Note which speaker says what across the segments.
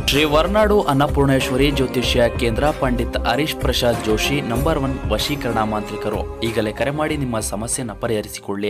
Speaker 1: ಶ್ರೀ ವರ್ನಾಡು ಅನ್ನಪೂರ್ಣೇಶ್ವರಿ ಜ್ಯೋತಿಷ್ಯ ಕೇಂದ್ರ Pandit Harish Prasad Joshi number one ವಶೀಕರಣ ಮಾಂತ್ರಿಕರು ಈಗಲೇ ಕರೆ ಮಾಡಿ ನಿಮ್ಮ ಸಮಸ್ಯೆಯನ್ನು ಪರಿಹರಿಸಿಕೊಳ್ಳಿ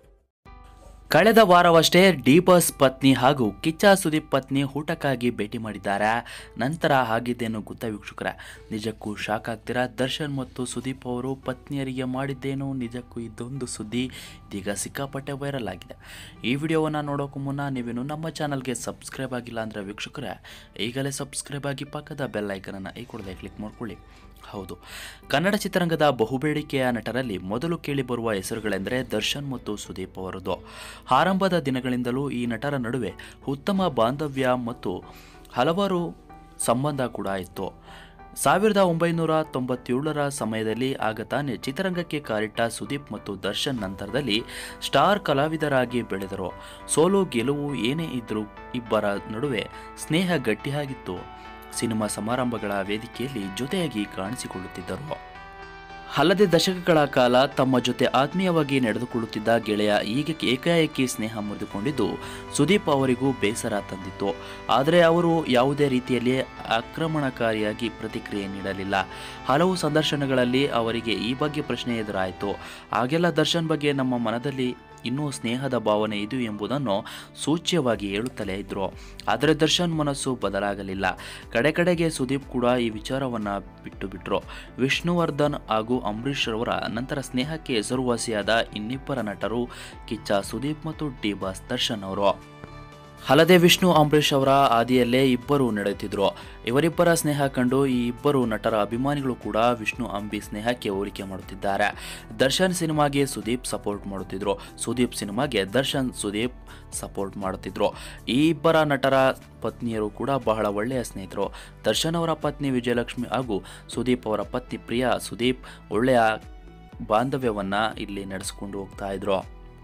Speaker 1: ಕಳೆದ ವಾರವಷ್ಟೇ ಡಿ ಬಾಸ್ ಪತ್ನಿ ಹಾಗೂ ಕಿಚ್ಚ ಸುದೀಪ್ ಪತ್ನಿ ಊಟಕ್ಕಾಗಿ ಭೇಟಿ ಮಾಡಿದ್ದಾರೆ ನಂತರ ಆಗಿದ್ದೇನು ಗೊತ್ತಾ ವೀಕ್ಷಕರ ನಿಜಕ್ಕೂ ಶಾಕ್ ಆಗ್ತೀರಾ ದರ್ಶನ್ ಮತ್ತು ಸುದೀಪ್ ಅವರು ಪತ್ನಿಯರಿಗೆ ಮಾಡಿದ್ದೇನು ನಿಜಕ್ಕೂ ಇದೊಂದು ಸುದ್ದಿ ಇದೀಗ ಸಿಕ್ಕಾಪಟ್ಟೆ ವೈರಲ್ ಆಗಿದೆ ಈ ವಿಡಿಯೋವನ್ನು ನೋಡೋಕ್ಕೂ ಮುನ್ನ ನೀವೇನು ನಮ್ಮ ಚಾನಲ್ಗೆ ಸಬ್ಸ್ಕ್ರೈಬ್ ಆಗಿಲ್ಲ ಅಂದರೆ ವೀಕ್ಷಕರೇ ಈಗಲೇ ಸಬ್ಸ್ಕ್ರೈಬ್ ಆಗಿ ಪಕ್ಕದ ಬೆಲ್ ಐಕನನ್ನು ಈ ಕೂಡಲೇ ಕ್ಲಿಕ್ ಮಾಡ್ಕೊಳ್ಳಿ ಹೌದು ಕನ್ನಡ ಚಿತ್ರರಂಗದ ಬಹುಬೇಡಿಕೆಯ ನಟರಲ್ಲಿ ಮೊದಲು ಕೇಳಿಬರುವ ಹೆಸರುಗಳೆಂದರೆ ದರ್ಶನ್ ಮತ್ತು ಸುದೀಪ್ ಅವರದು ಆರಂಭದ ದಿನಗಳಿಂದಲೂ ಈ ನಟರ ನಡುವೆ ಉತ್ತಮ ಬಾಂಧವ್ಯ ಮತ್ತು ಹಲವಾರು ಸಂಬಂಧ ಕೂಡ ಇತ್ತು ಸಾವಿರದ ಒಂಬೈನೂರ ತೊಂಬತ್ತೇಳರ ಸಮಯದಲ್ಲಿ ಆಗ ತಾನೇ ಚಿತ್ರರಂಗಕ್ಕೆ ಕಾಲಿಟ್ಟ ಸುದೀಪ್ ಮತ್ತು ದರ್ಶನ್ ನಂತರದಲ್ಲಿ ಸ್ಟಾರ್ ಕಲಾವಿದರಾಗಿ ಬೆಳೆದರು ಸೋಲು ಗೆಲುವು ಏನೇ ಇದ್ದರೂ ಇಬ್ಬರ ನಡುವೆ ಸ್ನೇಹ ಗಟ್ಟಿಯಾಗಿತ್ತು ಸಿನಿಮಾ ಸಮಾರಂಭಗಳ ವೇದಿಕೆಯಲ್ಲಿ ಜೊತೆಯಾಗಿ ಕಾಣಿಸಿಕೊಳ್ಳುತ್ತಿದ್ದರು ಅಲ್ಲದೆ ದಶಕಗಳ ಕಾಲ ತಮ್ಮ ಜೊತೆ ಆತ್ಮೀಯವಾಗಿ ನಡೆದುಕೊಳ್ಳುತ್ತಿದ್ದ ಗೆಳೆಯ ಈಗ ಏಕಾಏಕಿ ಸ್ನೇಹ ಮುರಿದುಕೊಂಡಿದ್ದು ಸುದೀಪ್ ಅವರಿಗೂ ಬೇಸರ ತಂದಿತ್ತು ಆದರೆ ಅವರು ಯಾವುದೇ ರೀತಿಯಲ್ಲಿ ಆಕ್ರಮಣಕಾರಿಯಾಗಿ ಪ್ರತಿಕ್ರಿಯೆ ನೀಡಲಿಲ್ಲ ಹಲವು ಸಂದರ್ಶನಗಳಲ್ಲಿ ಅವರಿಗೆ ಈ ಬಗ್ಗೆ ಪ್ರಶ್ನೆ ಎದುರಾಯಿತು ಆಗೆಲ್ಲ ದರ್ಶನ್ ಬಗ್ಗೆ ನಮ್ಮ ಮನದಲ್ಲಿ ಇನ್ನೂ ಸ್ನೇಹದ ಭಾವನೆ ಇದು ಎಂಬುದನ್ನು ಸೂಚ್ಯವಾಗಿ ಹೇಳುತ್ತಲೇ ಇದ್ರು ಆದರೆ ದರ್ಶನ್ ಮನಸ್ಸು ಬದಲಾಗಲಿಲ್ಲ ಕಡೆ ಕಡೆಗೆ ಸುದೀಪ್ ಕೂಡ ಈ ವಿಚಾರವನ್ನು ಬಿಟ್ಟು ಬಿಟ್ರು ವಿಷ್ಣುವರ್ಧನ್ ಹಾಗೂ ಅಂಬರೀಷ್ ರವರ ನಂತರ ಸ್ನೇಹಕ್ಕೆ ಹೆಸರುವಾಸಿಯಾದ ಇನ್ನಿಬ್ಬರ ನಟರು ಕಿಚ್ಚ ಸುದೀಪ್ ಮತ್ತು ಡಿ ಬಾಸ್ ದರ್ಶನ್ ಅವರು ಅಲ್ಲದೆ ವಿಷ್ಣು ಅಂಬರೀಷ್ ಅವರ ಹಾದಿಯಲ್ಲೇ ಇಬ್ಬರು ನಡೆಯುತ್ತಿದ್ರು ಇವರಿಬ್ಬರ ಸ್ನೇಹ ಕಂಡು ಈ ಇಬ್ಬರು ನಟರ ಅಭಿಮಾನಿಗಳು ಕೂಡ ವಿಷ್ಣು ಅಂಬಿ ಸ್ನೇಹಕ್ಕೆ ಹೋಲಿಕೆ ಮಾಡುತ್ತಿದ್ದಾರೆ ದರ್ಶನ್ ಸಿನಿಮಾಗೆ ಸುದೀಪ್ ಸಪೋರ್ಟ್ ಮಾಡುತ್ತಿದ್ರು ಸುದೀಪ್ ಸಿನಿಮಾಗೆ ದರ್ಶನ್ ಸುದೀಪ್ ಸಪೋರ್ಟ್ ಮಾಡುತ್ತಿದ್ರು ಈ ಇಬ್ಬರ ನಟರ ಪತ್ನಿಯರು ಕೂಡ ಬಹಳ ಒಳ್ಳೆಯ ಸ್ನೇಹಿತರು ದರ್ಶನ್ ಅವರ ಪತ್ನಿ ವಿಜಯಲಕ್ಷ್ಮಿ ಹಾಗೂ ಸುದೀಪ್ ಅವರ ಪತ್ನಿ ಪ್ರಿಯಾ ಸುದೀಪ್ ಒಳ್ಳೆಯ ಬಾಂಧವ್ಯವನ್ನ ಇಲ್ಲಿ ನಡೆಸಿಕೊಂಡು ಹೋಗ್ತಾ ಇದ್ರು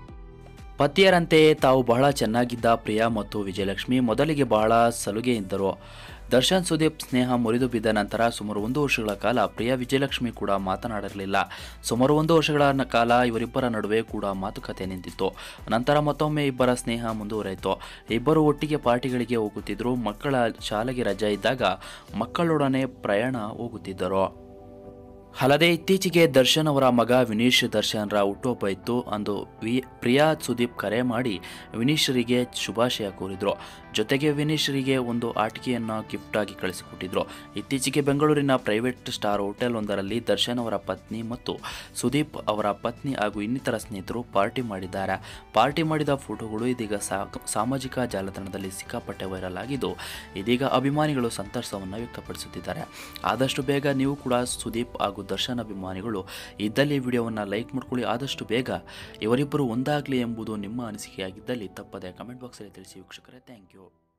Speaker 1: ಪತಿಯರಂತೆಯೇ ತಾವು ಬಹಳ ಚೆನ್ನಾಗಿದ್ದ ಪ್ರಿಯಾ ಮತ್ತು ವಿಜಯಲಕ್ಷ್ಮಿ ಮೊದಲಿಗೆ ಬಹಳ ಸಲುಗೆ ಇದ್ದರು ದರ್ಶನ್ ಸುದೀಪ್ ಸ್ನೇಹ ಮುರಿದು ಬಿದ್ದ ನಂತರ ಸುಮಾರು ಒಂದು ವರ್ಷಗಳ ಕಾಲ ಪ್ರಿಯಾ ವಿಜಯಲಕ್ಷ್ಮಿ ಕೂಡ ಮಾತನಾಡಿರಲಿಲ್ಲ ಸುಮಾರು ಒಂದು ವರ್ಷಗಳ ನ- ಕಾಲ ಇವರಿಬ್ಬರ ನಡುವೆ ಕೂಡ ಮಾತುಕತೆ ನಿಂತಿತ್ತು ನಂತರ ಮತ್ತೊಮ್ಮೆ ಇಬ್ಬರ ಸ್ನೇಹ ಮುಂದುವರೆಯಿತು ಇಬ್ಬರು ಒಟ್ಟಿಗೆ ಪಾರ್ಟಿಗಳಿಗೆ ಹೋಗುತ್ತಿದ್ದರು ಮಕ್ಕಳ ಶಾಲೆಗೆ ರಜೆ ಇದ್ದಾಗ ಮಕ್ಕಳೊಡನೆ ಪ್ರಯಾಣ ಹೋಗುತ್ತಿದ್ದರು ಅಲ್ಲದೆ ಇತ್ತೀಚೆಗೆ ದರ್ಶನ್ ಅವರ ಮಗ ವಿನೀಶ್ ದರ್ಶನ್ರ ಹುಟ್ಟುಹಬ್ಬ ಇತ್ತು ಅಂದು ವಿ ಪ್ರಿಯಾ ಸುದೀಪ್ ಕರೆ ಮಾಡಿ ವಿನೀಶ್ರಿಗೆ ಶುಭಾಶಯ ಕೋರಿದ್ರು ಜೊತೆಗೆ ವಿನೀಶ್ರಿಗೆ ಒಂದು ಆಟಿಕೆಯನ್ನು ಗಿಫ್ಟ್ ಆಗಿ ಕಳಿಸಿಕೊಟ್ಟಿದ್ರು ಇತ್ತೀಚೆಗೆ ಬೆಂಗಳೂರಿನ ಪ್ರೈವೇಟ್ ಸ್ಟಾರ್ ಹೋಟೆಲ್ ಒಂದರಲ್ಲಿ ದರ್ಶನ್ ಅವರ ಪತ್ನಿ ಮತ್ತು ಸುದೀಪ್ ಅವರ ಪತ್ನಿ ಹಾಗೂ ಇನ್ನಿತರ ಸ್ನೇಹಿತರು ಪಾರ್ಟಿ ಮಾಡಿದ್ದಾರೆ ಪಾರ್ಟಿ ಮಾಡಿದ ಫೋಟೋಗಳು ಇದೀಗ ಸಾ- ಸಾಮಾಜಿಕ ಜಾಲತಾಣದಲ್ಲಿ ಸಿಕ್ಕಾಪಟ್ಟೆ ವೈರಲ್ ಆಗಿದ್ದು ಇದೀಗ ಅಭಿಮಾನಿಗಳು ಸಂತಸವನ್ನು ವ್ಯಕ್ತಪಡಿಸುತ್ತಿದ್ದಾರೆ ಆದಷ್ಟು ಬೇಗ ನೀವು ಕೂಡ ಸುದೀಪ್ ಹಾಗೂ ದರ್ಶನ್ ಅಭಿಮಾನಿಗಳು ಇದ್ದಲ್ಲಿ ವಿಡಿಯೋವನ್ನು ಲೈಕ್ ಮಾಡ್ಕೊಳ್ಳಿ ಆದಷ್ಟು ಬೇಗ ಇವರಿಬ್ಬರು ಒಂದಾಗಲಿ ಎಂಬುದು ನಿಮ್ಮ ಅನಿಸಿಕೆಯಾಗಿದ್ದಲ್ಲಿ ತಪ್ಪದೆ ಕಮೆಂಟ್ ಬಾಕ್ಸಲ್ಲಿ ತಿಳಿಸಿ ವೀಕ್ಷಕರೇ ಥ್ಯಾಂಕ್ ಯು